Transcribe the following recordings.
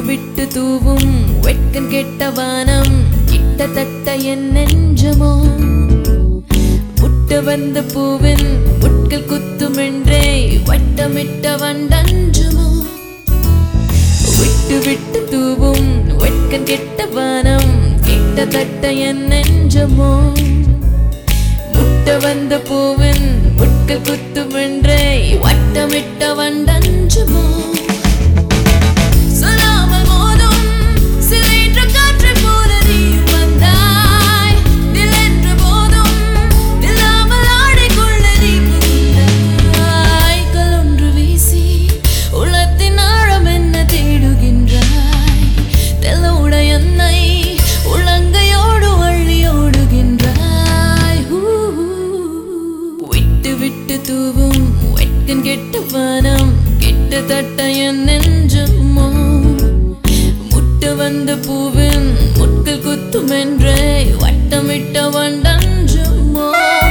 விட்டு தூவும் வெட்கம் கெட்ட வானம் கிட்டத்தட்ட என் நெஞ்சமோ முட்ட வந்த பூவின் முட்கள் குத்துமென்றே வட்டமிட்ட வண்டஞ்சுமோ விட்டு விட்டு தூவும் வெட்கம் கெட்ட வானம் கிட்டத்தட்ட என் நெஞ்சமோ முட்ட வந்த பூவின் முட்கள் குத்துமென்றே வட்டமிட்ட வண்டஞ்சுமோ சொல்லாமல் மோதும் சிலைன்ற காற்றைப் போல நீ வந்தாய். நிலென்ற போதும் நில்லாமல் ஆடிக்கொள்ள நீ புகுந்தாய். கலொன்று வீசி உள்ளத்தின் ஆழம் என்ன தேடுகின்றாய். தெல்லோட என்னை உள்ளங்கையோடு அள்ளி ஓடுகின்றாய். ஊ, விட்டு விட்டு தூவும் வெட்கம் கெட்ட வானம் கிட்டத்தட்ட என் நெஞ்சமோ முட்ட வந்த பூவின் முட்கள் குத்துமென்றே வட்டமிட்ட வண்டஞ்சுமோ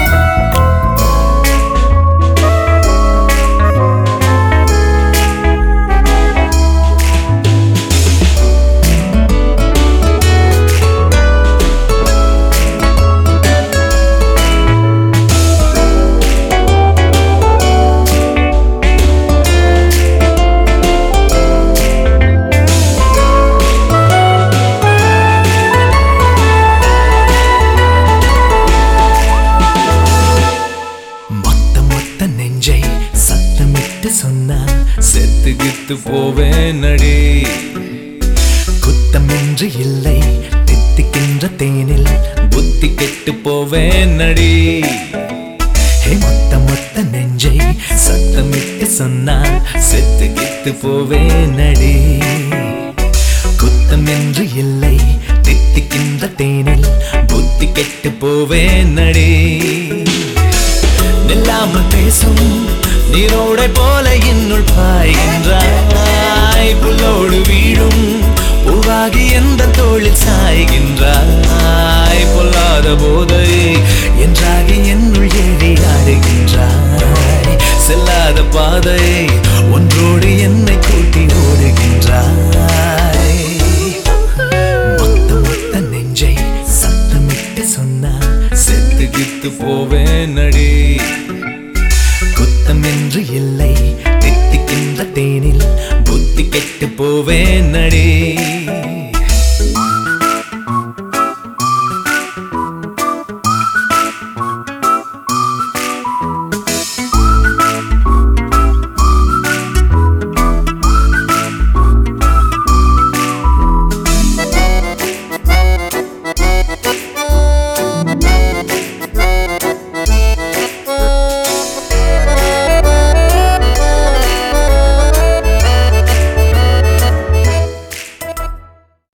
மொத்த மொத்த நெஞ்சை சத்தமிட்டு சொன்னால் செத்துகித்து போவேன் அடி குத்தமின்றி இல்லை தித்திக்கின்ற தேனில் புத்தி கெட்டு போவேன் அடி ஹே மொத்த மொத்த நெஞ்சை சத்தமிட்டு சொன்னால் செத்துகித்து போவேன் அடி குத்தமின்றி இல்லை தித்திக்கின்ற தேனில் புத்தி கெட்டு போவேன் அடி நில்லாமல் பேசும் நீரோடை போல இன்னுள் பாய்கின்றாய் புல்லோடு வீழும் பூவாகி எந்த தோளில் சாய்கின்றாய் பொல்லாத போதை என்றாகி என்னுள் ஏறி ஆடுகின்றாய் செல்லாத பாதை ஒன்றோடு என்னை கூட்டி ஓடுகின்றாய் மொத்த மொத்த நெஞ்சை சத்தமிட்டு சொன்னால் செத்துகித்து போவேன் அடி குத்தம் என்று இல்லை தித்திக்கின்ற தேனில் புத்தி கெட்டு போவேன் அடி